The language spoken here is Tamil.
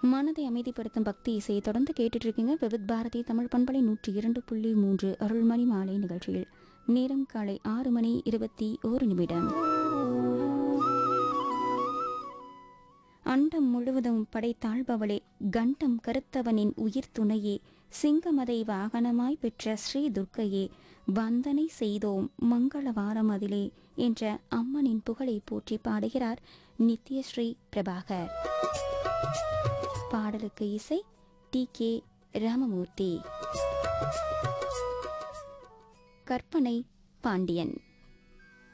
மனதை அமைதிப்படுத்தும் பக்தி இசையை தொடர்ந்து கேட்டுட்டு இருக்கீங்க விவித் பாரதி தமிழ் பண்பலை நூற்றி இரண்டு புள்ளி மூன்று அருள்மணி மாலை நிகழ்ச்சியில் நேரம் காலை ஆறு மணி இருபத்தி ஓரு நிமிடம் அண்டம் முழுவதும் படைத்தாழ்பவளே கண்டம் கருத்தவனின் உயிர் துணையே சிங்கமதை வாகனமாய் பெற்ற ஸ்ரீ துர்க்கையே வந்தனை செய்தோம் மங்களவாரம் அதிலே என்ற அம்மனின் புகழை போற்றி பாடுகிறார் நித்யஸ்ரீ பிரபாகர் பாடலுக்கு இசை டி கே ராமமூர்த்தி கற்பனை பாண்டியன்